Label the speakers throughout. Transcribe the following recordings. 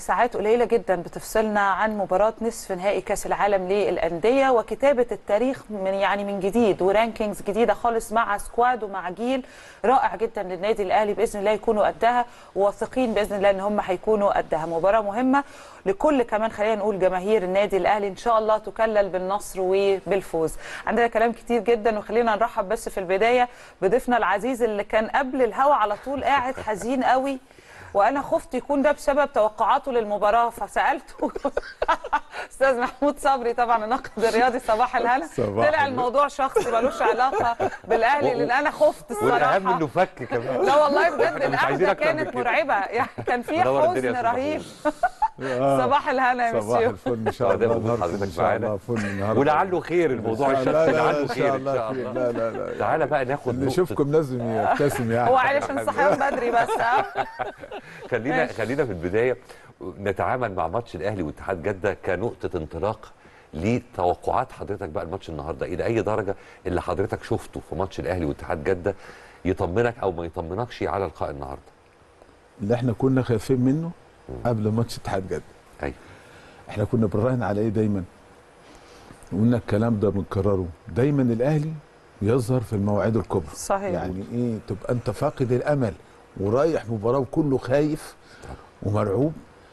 Speaker 1: ساعات قليله جدا بتفصلنا عن مباراه نصف نهائي كاس العالم للانديه وكتابه التاريخ من يعني من جديد ورانكينجز جديده خالص مع سكواد ومع جيل رائع جدا للنادي الاهلي باذن الله يكونوا قدها وواثقين باذن الله ان هم هيكونوا قدها مباراه مهمه لكل كمان خلينا نقول جماهير النادي الاهلي ان شاء الله تكلل بالنصر وبالفوز عندنا كلام كتير جدا وخلينا نرحب بس في البدايه بضيفنا العزيز اللي كان قبل الهوا على طول قاعد حزين قوي وانا خفت يكون ده بسبب توقعاته للمباراه فسالته استاذ محمود صبري طبعا الناقد الرياضي صباح الهنا
Speaker 2: صباح
Speaker 1: طلع
Speaker 2: النور.
Speaker 1: الموضوع شخصي ملوش علاقه بالاهلي لان انا خفت الصراحه
Speaker 2: والاهم انه فك كمان
Speaker 1: لا والله بجد
Speaker 2: إحنا مش عايزين
Speaker 1: القعده
Speaker 2: أكتر من
Speaker 1: كانت
Speaker 2: كده.
Speaker 1: مرعبه يعني كان في
Speaker 2: منور الدنيا
Speaker 1: حزن
Speaker 2: يا أستاذ
Speaker 1: رهيب
Speaker 2: محمود.
Speaker 1: صباح الهنا يا
Speaker 3: صباح
Speaker 1: مسيو
Speaker 3: الفل ان شاء
Speaker 2: ده
Speaker 3: الله
Speaker 2: موجود
Speaker 3: النهارده
Speaker 2: حضرتك
Speaker 3: ان شاء
Speaker 2: معانا.
Speaker 3: الله فل النهارده
Speaker 2: ولعله خير الموضوع
Speaker 3: لا
Speaker 2: الشخصي
Speaker 3: لا لا
Speaker 2: لعله
Speaker 3: ان
Speaker 2: خير
Speaker 3: شاء
Speaker 2: ان
Speaker 3: الله
Speaker 2: شاء
Speaker 3: خير.
Speaker 2: الله
Speaker 3: لا لا لا
Speaker 2: تعالى بقى ناخد
Speaker 3: اللي
Speaker 2: نقطة-
Speaker 3: يشوفكم لازم يبتسم يعني
Speaker 1: هو علشان صحيان بدري بس ها
Speaker 2: خلينا
Speaker 1: ماشي.
Speaker 2: خلينا في البدايه نتعامل مع ماتش الاهلي واتحاد جده كنقطه انطلاق لتوقعات حضرتك بقى الماتش النهارده الى اي درجه اللي حضرتك شفته في ماتش الاهلي واتحاد جده يطمنك او ما يطمنكش على لقاء النهارده
Speaker 3: اللي احنا كنا خايفين منه قبل ماتش اتحاد جده
Speaker 2: ايوه
Speaker 3: احنا كنا بنراهن على ايه دايما قلنا الكلام ده بنكرره دايما الاهلي يظهر في المواعيد الكبرى
Speaker 1: صحيح
Speaker 3: يعني ايه تبقى انت فاقد الامل ورايح مباراه وكله خايف ومرعوب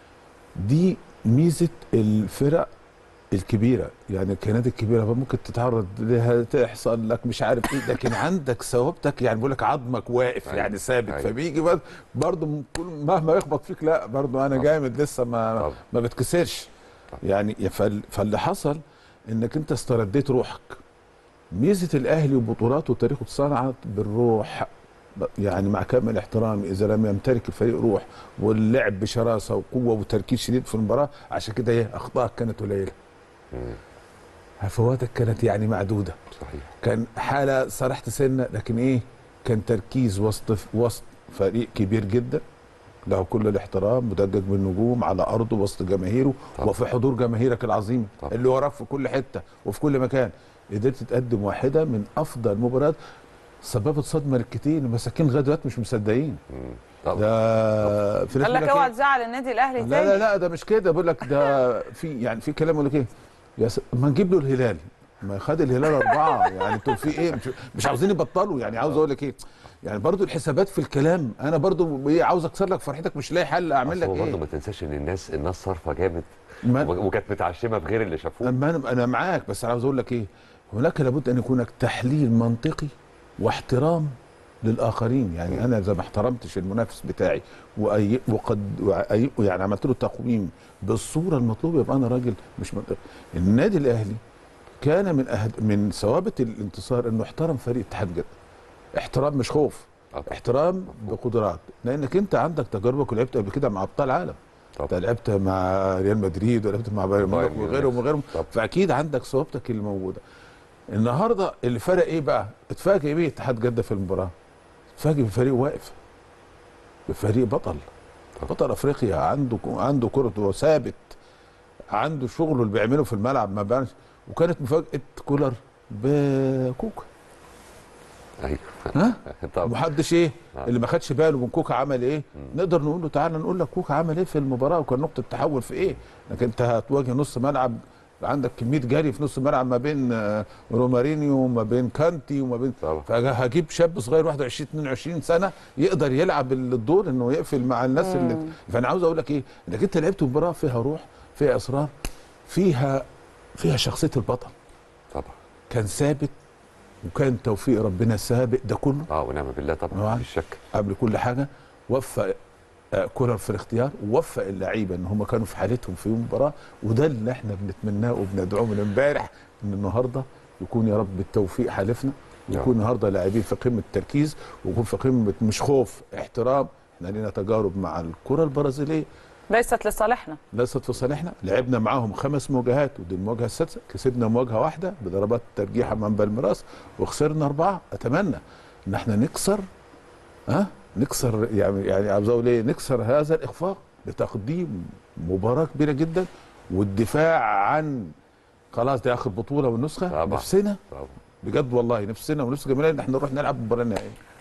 Speaker 3: دي ميزه الفرق الكبيره يعني الكيانات الكبيره ممكن تتعرض لها تحصل لك مش عارف ايه لكن عندك ثوابتك يعني بقول لك عظمك واقف
Speaker 2: أيوة.
Speaker 3: يعني ثابت
Speaker 2: أيوة.
Speaker 3: فبيجي بر- برضه من كل مهما يخبط فيك لا برضه انا
Speaker 2: طبعا.
Speaker 3: جامد لسه ما
Speaker 2: طبعا.
Speaker 3: ما بتكسرش يعني فال- فاللي حصل انك انت استرديت روحك ميزه الاهلي وبطولاته وتاريخه اتصنعت بالروح ب- يعني مع كامل احترامي اذا لم يمتلك الفريق روح واللعب بشراسه وقوه وتركيز شديد في المباراه عشان كده ايه اخطائك كانت قليله
Speaker 2: مم.
Speaker 3: هفواتك كانت يعني معدوده
Speaker 2: صحيح
Speaker 3: كان حاله سرحت سنه لكن ايه كان تركيز وسط وسط فريق كبير جدا له كل الاحترام مدجج بالنجوم على ارضه وسط جماهيره
Speaker 2: طبعا.
Speaker 3: وفي حضور جماهيرك العظيم
Speaker 2: طبعا.
Speaker 3: اللي وراك في كل حته وفي كل مكان قدرت تقدم واحده من افضل المباريات سببت صدمه للكتير المساكين لغايه دلوقتي مش مصدقين
Speaker 2: مم. طبعا
Speaker 3: ده في ناس
Speaker 1: قال لك
Speaker 3: بيقول
Speaker 1: اوعى
Speaker 3: إيه؟
Speaker 1: تزعل النادي الاهلي
Speaker 3: لا
Speaker 1: تاني
Speaker 3: لا لا ده مش كده بقول لك ده في يعني في كلام يقول لك ايه يا س... ما نجيب له الهلال ما خد الهلال اربعه يعني انتوا في ايه مش, مش عاوزين يبطلوا يعني عاوز اقول لك ايه يعني برضو الحسابات في الكلام انا برضو ايه عاوز اكسر لك فرحتك مش لاقي حل اعمل
Speaker 2: أصل
Speaker 3: لك
Speaker 2: هو برضه
Speaker 3: ايه
Speaker 2: ما تنساش ان الناس الناس صارفه جامد
Speaker 3: ما-
Speaker 2: و- وكانت متعشمه بغير اللي شافوه
Speaker 3: اما انا انا معاك بس انا عاوز اقول لك ايه هناك لابد ان يكون هناك تحليل منطقي واحترام للاخرين يعني انا اذا ما احترمتش المنافس بتاعي وأي وقد وأي يعني عملت له تقويم بالصوره المطلوبه يبقى انا راجل مش منطقي النادي الاهلي كان من أهد من ثوابت الانتصار انه احترم فريق اتحاد جده احترام مش خوف
Speaker 2: طبعا.
Speaker 3: احترام بقدرات لانك انت عندك تجاربك ولعبت قبل كده مع ابطال عالم انت
Speaker 2: طبعا
Speaker 3: لعبت مع ريال مدريد ولعبت مع بايرن ميونخ
Speaker 2: بايرن
Speaker 3: وغيرهم
Speaker 2: ميونخ.
Speaker 3: وغيرهم
Speaker 2: طبعا.
Speaker 3: فاكيد عندك صوابتك اللي موجوده النهارده اللي فرق ايه بقى اتفاجئ بيه اتحاد جده في المباراه اتفاجئ بفريق واقف بفريق بطل بطل افريقيا عنده عنده كرة ثابت عنده شغله اللي بيعمله في الملعب ما بانش وكانت مفاجاه كولر بكوكا
Speaker 2: ايوه
Speaker 3: ها
Speaker 2: طبعا
Speaker 3: محدش ايه
Speaker 2: نعم.
Speaker 3: اللي ما خدش باله من كوكا عمل ايه نقدر نقول له تعالى نقول لك كوكا عمل ايه في المباراه وكان نقطه تحول في ايه لكن انت هتواجه نص ملعب عندك كميه جري في نص الملعب ما بين آه، رومارينيو وما بين كانتي وما بين
Speaker 2: طبعا.
Speaker 3: فهجيب شاب صغير 21 22 سنه يقدر يلعب الدور انه يقفل مع الناس اللي فانا عاوز اقول لك ايه انك انت لعبت مباراه فيها روح فيها اصرار فيها فيها شخصيه البطل
Speaker 2: طبعا
Speaker 3: كان ثابت وكان توفيق ربنا سابق ده كله
Speaker 2: اه ونعم بالله طبعا
Speaker 3: طبعا.
Speaker 2: مفيش شك
Speaker 3: قبل كل حاجه وفق آه، كولر في الاختيار ووفق اللعيبه ان هم كانوا في حالتهم في المباراه وده اللي احنا بنتمناه وبندعوه من امبارح ان النهارده يكون يا رب بالتوفيق حالفنا ويكون النهارده لاعبين في قمه التركيز ويكون في قمه مش خوف احترام احنا لينا تجارب مع الكره البرازيليه
Speaker 1: ليست لصالحنا
Speaker 3: ليست في صالحنا لعبنا معاهم خمس مواجهات ودي المواجهه السادسه كسبنا مواجهه واحده بضربات ترجيح امام بالميراس وخسرنا اربعه اتمنى ان احنا نكسر ها نكسر يعني يعني عاوز اقول ايه نكسر هذا الاخفاق بتقديم مباراه كبيره جدا والدفاع عن خلاص دي اخر بطوله والنسخه
Speaker 2: طبعا.
Speaker 3: نفسنا
Speaker 2: طبعا
Speaker 3: بجد والله نفسنا ونفس جميلنا ان احنا نروح نلعب مباراه نهائيه